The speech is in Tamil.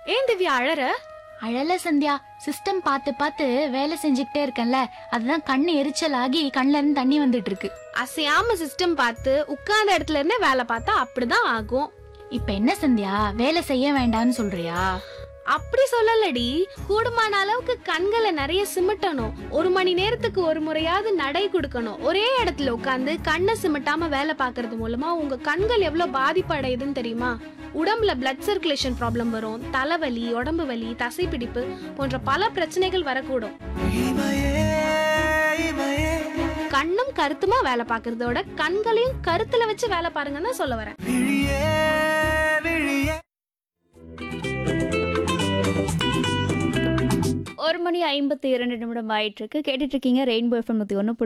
ஏன் திவ்யா அழற அழல சந்தியா சிஸ்டம் பார்த்து பார்த்து வேலை செஞ்சுக்கிட்டே இருக்கேன்ல அதுதான் கண்ணு எரிச்சல் ஆகி கண்ணுல இருந்து தண்ணி வந்துட்டு இருக்கு அசையாம சிஸ்டம் பார்த்து உட்கார்ந்த இடத்துல இருந்தே வேலை பார்த்தா அப்படிதான் ஆகும் இப்ப என்ன சந்தியா வேலை செய்ய வேண்டாம்னு சொல்றியா அப்படி சொல்லலடி கூடுமான அளவுக்கு கண்களை நிறைய சிமிட்டணும் ஒரு மணி நேரத்துக்கு ஒரு முறையாவது நடை கொடுக்கணும் ஒரே இடத்துல உட்காந்து கண்ணை சிமிட்டாம வேலை பார்க்கறது மூலமா உங்க கண்கள் எவ்வளவு பாதிப்பு அடையுதுன்னு தெரியுமா உடம்புல பிளட் சர்க்குலேஷன் ப்ராப்ளம் வரும் தலைவலி உடம்பு வலி தசைப்பிடிப்பு போன்ற பல பிரச்சனைகள் வரக்கூடும் கண்ணும் கருத்துமா வேலை பார்க்கறதோட கண்களையும் கருத்துல வச்சு வேலை பாருங்கன்னு தான் சொல்ல வரேன் ஒரு மணி ஐம்பத்தி இரண்டு நிமிடம் ஆயிட்டு இருக்கு கேட்டுட்டு இருக்கீங்க ரெயின்போ எஃப்எம் நூற்றி ஒன்று